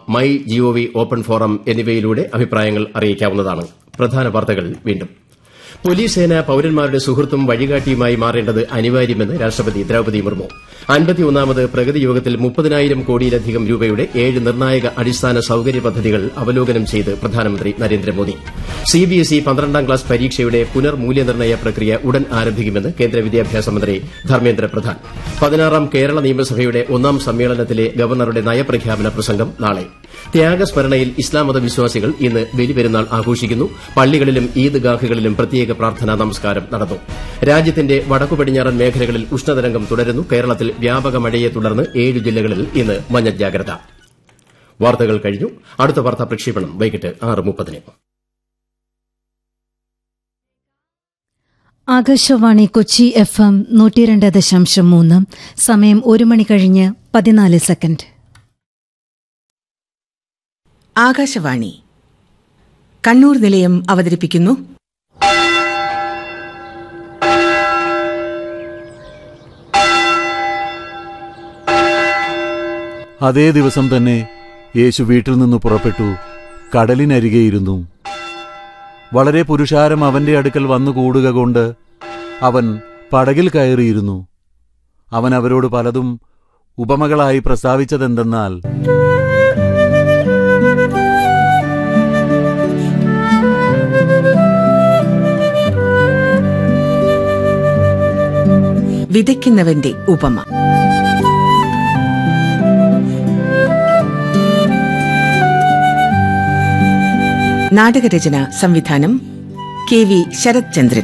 my G O V open forum എന്നിവയിലൂടെ അഭിപ്രായങ്ങൾ അറിയിക്കാവുന്നതാണ് പ്രധാന വാർത്തകൾ വീണ്ടും പോലീസ് സേന പൌരന്മാരുടെ സുഹൃത്തും വഴികാട്ടിയുമായി മാറേണ്ടത് അനിവാര്യമെന്ന് രാഷ്ട്രപതി ദ്രൌപദി മുർമു അൻപത്തിയൊന്നാമത് പ്രഗതി യോഗത്തിൽ മുപ്പതിനായിരം കോടിയിലധികം രൂപയുടെ ഏഴ് നിർണായക അടിസ്ഥാന സൌകര്യ പദ്ധതികൾ അവലോകനം ചെയ്ത് പ്രധാനമന്ത്രി നരേന്ദ്രമോദി സിബിഎസ്ഇ പന്ത്രണ്ടാം ക്ലാസ് പരീക്ഷയുടെ പുനർമൂല്യനിർണ്ണയ പ്രക്രിയ ഉടൻ ആരംഭിക്കുമെന്ന് കേന്ദ്ര വിദ്യാഭ്യാസ മന്ത്രി ധർമ്മേന്ദ്ര പ്രധാൻ പതിനാറാം കേരള നിയമസഭയുടെ ഒന്നാം സമ്മേളനത്തിലെ ഗവർണറുടെ നയപ്രഖ്യാപന പ്രസംഗം നാളെ ത്യാഗസ്മരണയിൽ ഇസ്ലാം മത വിശ്വാസികൾ ഇന്ന് ബലിപെരുന്നാൾ ആഘോഷിക്കുന്നു പള്ളികളിലും ഈദ്ഗാഹുകളിലും പ്രത്യേക പ്രാർത്ഥനാ നമസ്കാരം നടന്നു രാജ്യത്തിന്റെ വടക്കു പടിഞ്ഞാറൻ മേഖലകളിൽ ഉഷ്ണതരംഗം തുടരുന്നു കേരളത്തിൽ വ്യാപക മഴയെ തുടർന്ന് ഏഴ് ജില്ലകളിൽ ഇന്ന് മഞ്ഞ ജാഗ്രത വാർത്തകൾ കഴിഞ്ഞു അടുത്ത വാർത്താ പ്രക്ഷേപണം വൈകിട്ട് ആറ് മുപ്പതിന് ആകാശവാണി കൊച്ചി എഫ് എം നൂറ്റിരണ്ട് ദശാംശം മൂന്ന് സമയം ഒരു മണി കഴിഞ്ഞ് പതിനാല് സെക്കൻഡ് ആകാശവാണി കണ്ണൂർ നിലയം അവതരിപ്പിക്കുന്നു അതേ ദിവസം തന്നെ യേശു വീട്ടിൽ നിന്ന് പുറപ്പെട്ടു കടലിനരികെയിരുന്നു വളരെ പുരുഷാരം അവന്റെ അടുക്കൽ വന്നു കൂടുക കൊണ്ട് അവൻ പടകിൽ കയറിയിരുന്നു അവൻ അവരോട് പലതും ഉപമകളായി പ്രസ്താവിച്ചതെന്തെന്നാൽ വിതയ്ക്കുന്നവന്റെ ഉപമ നാടകരചന സംവിധാനം കെ വി ശരത് ചന്ദ്രൻ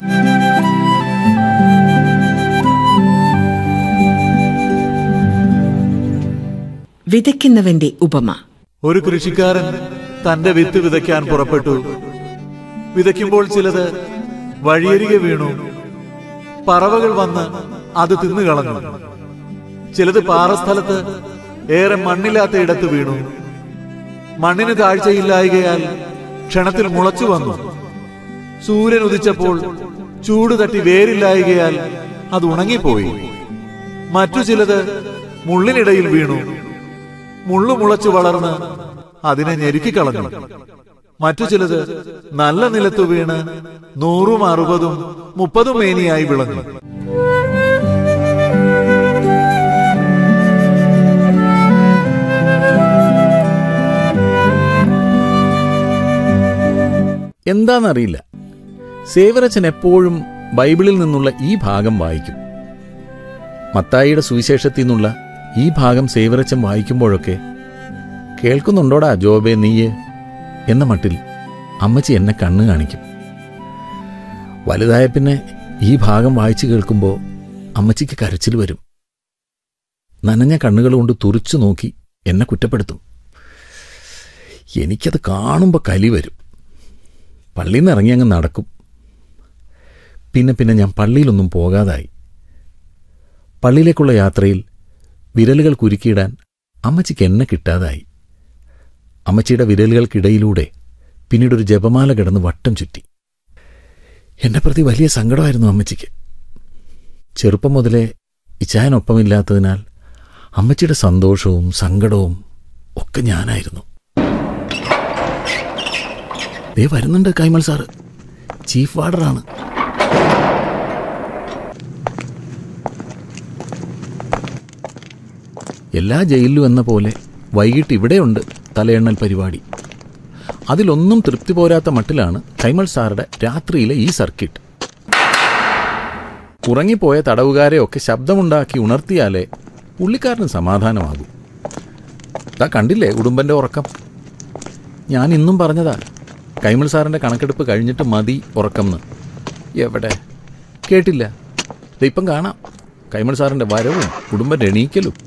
വിതയ്ക്കുന്നവന്റെ ഉപമ ഒരു കൃഷിക്കാരൻ തന്റെ വിത്ത് വിതയ്ക്കാൻ പുറപ്പെട്ടു വിതയ്ക്കുമ്പോൾ ചിലത് വഴിയരികെ വീണു പറവകൾ വന്ന് അത് തിന്നുകളഞ്ഞു ചിലത് പാറസ്ഥലത്ത് ഏറെ മണ്ണില്ലാത്ത ഇടത്ത് വീണു മണ്ണിന് താഴ്ചയില്ലായകയാൽ ക്ഷണത്തിൽ മുളച്ചു വന്നു സൂര്യൻ ഉദിച്ചപ്പോൾ ചൂട് തട്ടി വേരില്ലായകയാൽ അത് ഉണങ്ങിപ്പോയി മറ്റു ചിലത് മുള്ളിനിടയിൽ വീണു മുള്ളു മുളച്ചു വളർന്ന് അതിനെ ഞെരുക്കിക്കളഞ്ഞു മറ്റു ചിലത് നല്ല നിലത്തു വീണ് നൂറും അറുപതും മുപ്പതും മേനിയായി വിളഞ്ഞു എന്താണെന്നറിയില്ല സേവരച്ചൻ എപ്പോഴും ബൈബിളിൽ നിന്നുള്ള ഈ ഭാഗം വായിക്കും മത്തായിയുടെ സുവിശേഷത്തിൽ നിന്നുള്ള ഈ ഭാഗം സേവരച്ചൻ വായിക്കുമ്പോഴൊക്കെ കേൾക്കുന്നുണ്ടോടാ ജോബെ നീയ് എന്ന മട്ടിൽ അമ്മച്ചി എന്നെ കണ്ണ് കാണിക്കും വലുതായ പിന്നെ ഈ ഭാഗം വായിച്ചു കേൾക്കുമ്പോൾ അമ്മച്ചിക്ക് കരച്ചിൽ വരും നനഞ്ഞ കണ്ണുകൾ കൊണ്ട് തുറിച്ചു നോക്കി എന്നെ കുറ്റപ്പെടുത്തും എനിക്കത് കാണുമ്പോൾ കലി വരും പള്ളിയിൽ നിന്ന് ഇറങ്ങി അങ്ങ് നടക്കും പിന്നെ പിന്നെ ഞാൻ പള്ളിയിലൊന്നും പോകാതായി പള്ളിയിലേക്കുള്ള യാത്രയിൽ വിരലുകൾ കുരുക്കിയിടാൻ അമ്മച്ചിക്ക് എന്നെ കിട്ടാതായി അമ്മച്ചിയുടെ വിരലുകൾക്കിടയിലൂടെ പിന്നീട് ഒരു ജപമാല കിടന്ന് വട്ടം ചുറ്റി എന്നെ പ്രതി വലിയ സങ്കടമായിരുന്നു അമ്മച്ചിക്ക് ചെറുപ്പം മുതലേ ഇച്ചായനൊപ്പമില്ലാത്തതിനാൽ അമ്മച്ചിയുടെ സന്തോഷവും സങ്കടവും ഒക്കെ ഞാനായിരുന്നു ദേ വരുന്നുണ്ട് കൈമൾ സാറ് ചീഫ് വാർഡറാണ് എല്ലാ ജയിലിലും എന്ന പോലെ വൈകിട്ട് ഇവിടെയുണ്ട് തലയെണ്ണൽ പരിപാടി അതിലൊന്നും തൃപ്തി പോരാത്ത മട്ടിലാണ് കൈമൾ സാറുടെ രാത്രിയിലെ ഈ സർക്കിട്ട് ഉറങ്ങിപ്പോയ തടവുകാരെയൊക്കെ ശബ്ദമുണ്ടാക്കി ഉണർത്തിയാലേ പുള്ളിക്കാരന് സമാധാനമാകൂ താ കണ്ടില്ലേ ഉടുമ്പന്റെ ഉറക്കം ഞാൻ ഇന്നും പറഞ്ഞതാ കൈമൾ സാറിന്റെ കണക്കെടുപ്പ് കഴിഞ്ഞിട്ട് മതി ഉറക്കംന്ന് എവിടെ കേട്ടില്ല ദേ ഇപ്പം കാണാം കൈമൾ സാറിന്റെ വരവും കുടുംബന്റെ എണീക്കലും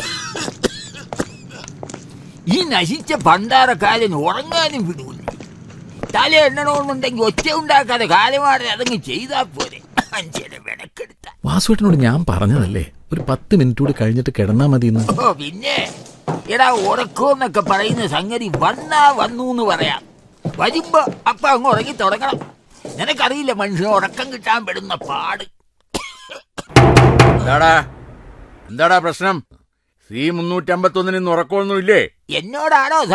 ഈ നശിച്ച പണ്ടാരക്കാരൻ ഉറങ്ങാനും വിടൂല തല എണ്ണണമെന്നുണ്ടെങ്കിൽ ഒച്ച ഉണ്ടാക്കാതെ കാലമാടെ അതങ്ങ് ചെയ്താ പോരെ മനുഷ്യനെ വിളക്കെടുത്ത വാസുവേട്ടനോട് ഞാൻ പറഞ്ഞതല്ലേ ഒരു പത്ത് മിനിറ്റ് കൂടി കഴിഞ്ഞിട്ട് കിടന്നാ മതിയെന്ന് ഓ പിന്നെ എടാ ഉറക്കമെന്നൊക്കെ പറയുന്ന സംഗതി വന്നാ വന്നു എന്ന് പറയാം വരുമ്പോ അപ്പൊ അങ്ങ് ഉറങ്ങി തുടങ്ങണം നിനക്കറിയില്ല മനുഷ്യന് ഉറക്കം കിട്ടാൻ പെടുന്ന പാട് എന്താടാ എന്താടാ പ്രശ്നം സി മുന്നൂറ്റമ്പത്തൊന്നിന് ഇന്ന് ഉറക്കമൊന്നുമില്ലേ എന്നോടാണോ